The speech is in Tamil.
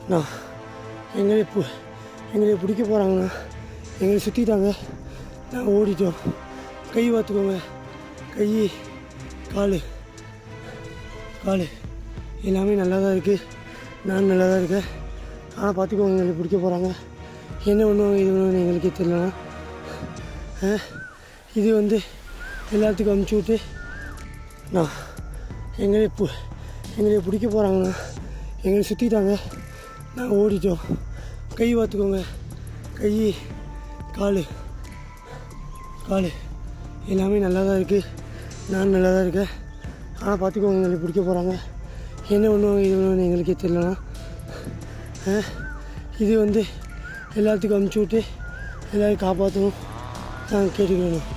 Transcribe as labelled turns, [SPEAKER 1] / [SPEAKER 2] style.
[SPEAKER 1] நான் எங்களை பு எங்களை பிடிக்க போகிறாங்கண்ணா எங்களை சுற்றிட்டாங்க நாங்கள் ஓடிட்டோம் கை பார்த்துக்கோங்க கை கால் கால் எல்லாமே நல்லா தான் இருக்குது நான் நல்லா தான் இருக்கேன் ஆனால் பார்த்துக்கோங்க எங்களை பிடிக்க போகிறாங்க என்ன பண்ணுவாங்க இது பண்ணுவாங்க எங்களுக்கே தெரியலண்ணா ஆ, இது வந்து எல்லாத்துக்கும் அமுச்சு விட்டு நான் எங்களை பு எங்களை பிடிக்க போகிறாங்கண்ணா எங்களை சுற்றிட்டாங்க நாங்கள் ஓடிட்டோம் கை பார்த்துக்கோங்க கை கால் கால் எல்லாமே நல்லா தான் இருக்குது நான் நல்லா தான் இருக்கேன் ஆனால் பார்த்துக்கோங்க எங்களை பிடிக்க போகிறாங்க என்ன பண்ணுவாங்க இது பண்ணுவாங்க எங்களுக்கே தெரியலண்ணா ஆ, இது வந்து எல்லாத்துக்கும் அமுச்சு விட்டு எல்லோரும் காப்பாற்றணும் நாங்கள் கேட்டுக்கிறோம்